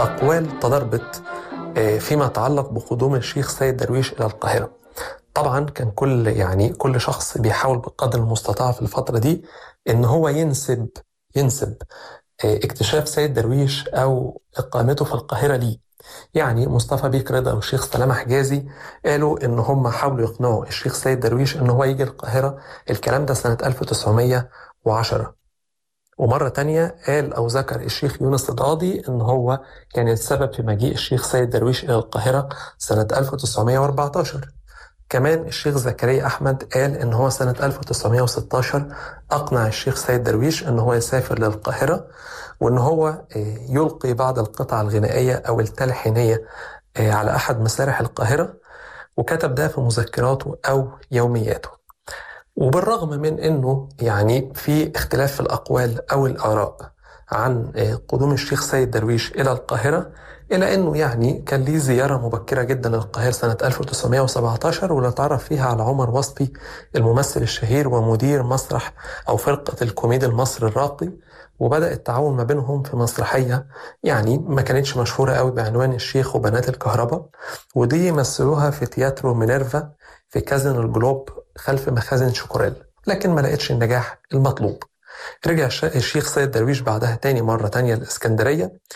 أقوال تضاربت آه، فيما يتعلق بقدوم الشيخ سيد درويش إلى القاهرة طبعا كان كل يعني كل شخص بيحاول بقدر المستطاع في الفترة دي إن هو ينسب ينسب آه، اكتشاف سيد درويش أو إقامته في القاهرة ليه يعني مصطفى بيك رضا والشيخ سلامة حجازي قالوا إن هم حاولوا يقنعوا الشيخ سيد درويش إن هو يجي القاهرة الكلام ده سنة 1910 ومرة تانية قال أو ذكر الشيخ يونس القاضي إن هو كان السبب في مجيء الشيخ سيد درويش إلى القاهرة سنة 1914 كمان الشيخ زكريا أحمد قال إن هو سنة 1916 أقنع الشيخ سيد درويش إن هو يسافر للقاهرة وإن هو آه، يلقي بعض القطع الغنائية أو التلحينية آه، على أحد مسارح القاهرة وكتب ده في مذكراته أو يومياته وبالرغم من انه يعني في اختلاف في الاقوال او الاراء عن آه، قدوم الشيخ سيد درويش الى القاهره الا انه يعني كان ليه زياره مبكره جدا للقاهره سنه 1917 واللي اتعرف فيها على عمر وصفي الممثل الشهير ومدير مسرح او فرقه الكوميدي المصري الراقي وبدا التعاون ما بينهم في مسرحيه يعني ما كانتش مشهوره قوي بعنوان الشيخ وبنات الكهرباء ودي مثلوها في تياترو مينيرفا في كازينو الجلوب خلف مخازن شوكوريل لكن ما لقتش النجاح المطلوب رجع الش- الشيخ سيد درويش بعدها تاني مرة تانية الإسكندرية